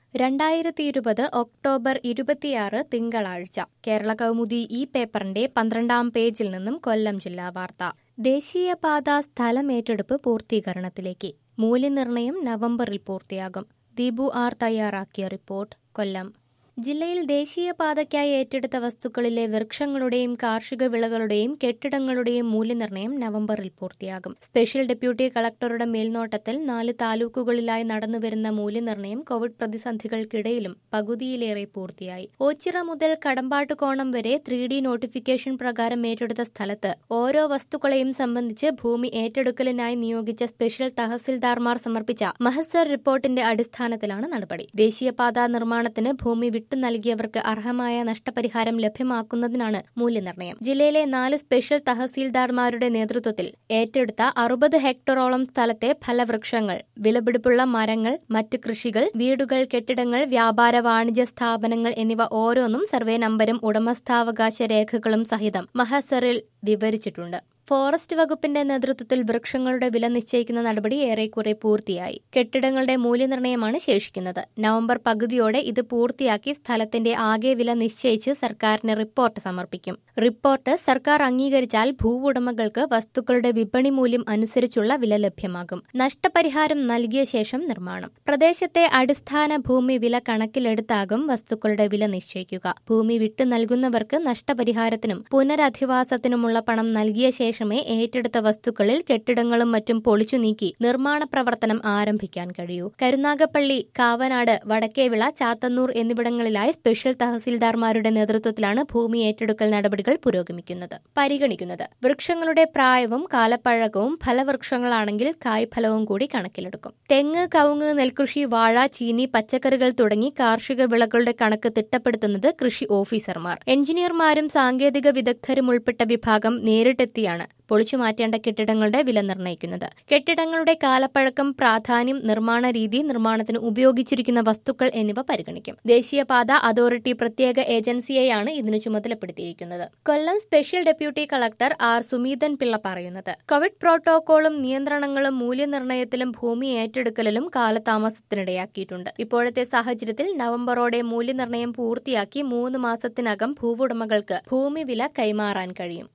രണ്ടായിരത്തി ഇരുപത് ഒക്ടോബർ ഇരുപത്തിയാറ് തിങ്കളാഴ്ച കേരള കൗമുദി ഈ പേപ്പറിന്റെ പന്ത്രണ്ടാം പേജിൽ നിന്നും കൊല്ലം ജില്ലാ വാർത്ത ദേശീയപാത സ്ഥലമേറ്റെടുപ്പ് പൂർത്തീകരണത്തിലേക്ക് മൂല്യനിർണ്ണയം നവംബറിൽ പൂർത്തിയാകും ദീപു ആർ തയ്യാറാക്കിയ റിപ്പോർട്ട് കൊല്ലം ജില്ലയിൽ ദേശീയപാതയ്ക്കായി ഏറ്റെടുത്ത വസ്തുക്കളിലെ വൃക്ഷങ്ങളുടെയും കാർഷിക വിളകളുടെയും കെട്ടിടങ്ങളുടെയും മൂല്യനിർണ്ണയം നവംബറിൽ പൂർത്തിയാകും സ്പെഷ്യൽ ഡെപ്യൂട്ടി കളക്ടറുടെ മേൽനോട്ടത്തിൽ നാല് താലൂക്കുകളിലായി നടന്നുവരുന്ന മൂല്യനിർണ്ണയം കോവിഡ് പ്രതിസന്ധികൾക്കിടയിലും പകുതിയിലേറെ പൂർത്തിയായി ഓച്ചിറ മുതൽ കടമ്പാട്ടുകോണം വരെ ത്രീ ഡി നോട്ടിഫിക്കേഷൻ പ്രകാരം ഏറ്റെടുത്ത സ്ഥലത്ത് ഓരോ വസ്തുക്കളെയും സംബന്ധിച്ച് ഭൂമി ഏറ്റെടുക്കലിനായി നിയോഗിച്ച സ്പെഷ്യൽ തഹസിൽദാർമാർ സമർപ്പിച്ച മഹസർ റിപ്പോർട്ടിന്റെ അടിസ്ഥാനത്തിലാണ് നടപടി ദേശീയപാത നിർമ്മാണത്തിന് ഭൂമി വിട്ടു നൽകിയവർക്ക് അർഹമായ നഷ്ടപരിഹാരം ലഭ്യമാക്കുന്നതിനാണ് മൂല്യനിർണ്ണയം ജില്ലയിലെ നാല് സ്പെഷ്യൽ തഹസീൽദാർമാരുടെ നേതൃത്വത്തിൽ ഏറ്റെടുത്ത അറുപത് ഹെക്ടറോളം സ്ഥലത്തെ ഫലവൃക്ഷങ്ങൾ വിലപിടിപ്പുള്ള മരങ്ങൾ മറ്റ് കൃഷികൾ വീടുകൾ കെട്ടിടങ്ങൾ വ്യാപാര വാണിജ്യ സ്ഥാപനങ്ങൾ എന്നിവ ഓരോന്നും സർവേ നമ്പരും ഉടമസ്ഥാവകാശ രേഖകളും സഹിതം മഹസറിൽ വിവരിച്ചിട്ടുണ്ട് ഫോറസ്റ്റ് വകുപ്പിന്റെ നേതൃത്വത്തിൽ വൃക്ഷങ്ങളുടെ വില നിശ്ചയിക്കുന്ന നടപടി ഏറെക്കുറെ പൂർത്തിയായി കെട്ടിടങ്ങളുടെ മൂല്യനിർണ്ണയമാണ് ശേഷിക്കുന്നത് നവംബർ പകുതിയോടെ ഇത് പൂർത്തിയാക്കി സ്ഥലത്തിന്റെ ആകെ വില നിശ്ചയിച്ച് സർക്കാരിന് റിപ്പോർട്ട് സമർപ്പിക്കും റിപ്പോർട്ട് സർക്കാർ അംഗീകരിച്ചാൽ ഭൂവുടമകൾക്ക് വസ്തുക്കളുടെ വിപണി മൂല്യം അനുസരിച്ചുള്ള വില ലഭ്യമാകും നഷ്ടപരിഹാരം നൽകിയ ശേഷം നിർമ്മാണം പ്രദേശത്തെ അടിസ്ഥാന ഭൂമി വില കണക്കിലെടുത്താകും വസ്തുക്കളുടെ വില നിശ്ചയിക്കുക ഭൂമി വിട്ടു നൽകുന്നവർക്ക് നഷ്ടപരിഹാരത്തിനും പുനരധിവാസത്തിനുമുള്ള പണം നൽകിയ ശേഷമേ ഏറ്റെടുത്ത വസ്തുക്കളിൽ കെട്ടിടങ്ങളും മറ്റും പൊളിച്ചു നീക്കി നിർമ്മാണ പ്രവർത്തനം ആരംഭിക്കാൻ കഴിയൂ കരുനാഗപ്പള്ളി കാവനാട് വടക്കേവിള ചാത്തന്നൂർ എന്നിവിടങ്ങളിലായി സ്പെഷ്യൽ തഹസീൽദാർമാരുടെ നേതൃത്വത്തിലാണ് ഭൂമി ഏറ്റെടുക്കൽ നടപടികൾ പുരോഗമിക്കുന്നത് പരിഗണിക്കുന്നത് വൃക്ഷങ്ങളുടെ പ്രായവും കാലപ്പഴക്കവും ഫലവൃക്ഷങ്ങളാണെങ്കിൽ കായ്ഫലവും കൂടി കണക്കിലെടുക്കും തെങ്ങ് കവുങ്ങ് നെൽകൃഷി വാഴ ചീനി പച്ചക്കറികൾ തുടങ്ങി കാർഷിക വിളകളുടെ കണക്ക് തിട്ടപ്പെടുത്തുന്നത് കൃഷി ഓഫീസർമാർ എഞ്ചിനീയർമാരും സാങ്കേതിക വിദഗ്ധരും ഉൾപ്പെട്ട വിഭാഗം നേരിട്ടെത്തിയാണ് പൊളിച്ചു മാറ്റേണ്ട കെട്ടിടങ്ങളുടെ വില നിർണ്ണയിക്കുന്നത് കെട്ടിടങ്ങളുടെ കാലപ്പഴക്കം പ്രാധാന്യം നിർമ്മാണ രീതി നിർമ്മാണത്തിന് ഉപയോഗിച്ചിരിക്കുന്ന വസ്തുക്കൾ എന്നിവ പരിഗണിക്കും ദേശീയപാത അതോറിറ്റി പ്രത്യേക ഏജൻസിയെയാണ് ഇതിന് ചുമതലപ്പെടുത്തിയിരിക്കുന്നത് Kollam special deputy collector R Sumeethan Pillai പറയുന്നത് കോവിഡ് പ്രോട്ടോകോളും നിയന്ത്രണങ്ങളും മൂല്യനിർണ്ണയത്തിലും ഭൂമി ഏറ്റെടുക്കലിലും കാലതാമസത്തിനിടയാക്കിയിട്ടുണ്ട് ഇപ്പോഴത്തെ സാഹചര്യത്തിൽ നവംബറോടെ മൂല്യനിർണ്ണയം പൂർത്തിയാക്കി മൂന്ന് മാസത്തിനകം ഭൂവുടമകൾക്ക് ഭൂമി വില കൈമാറാൻ കഴിയും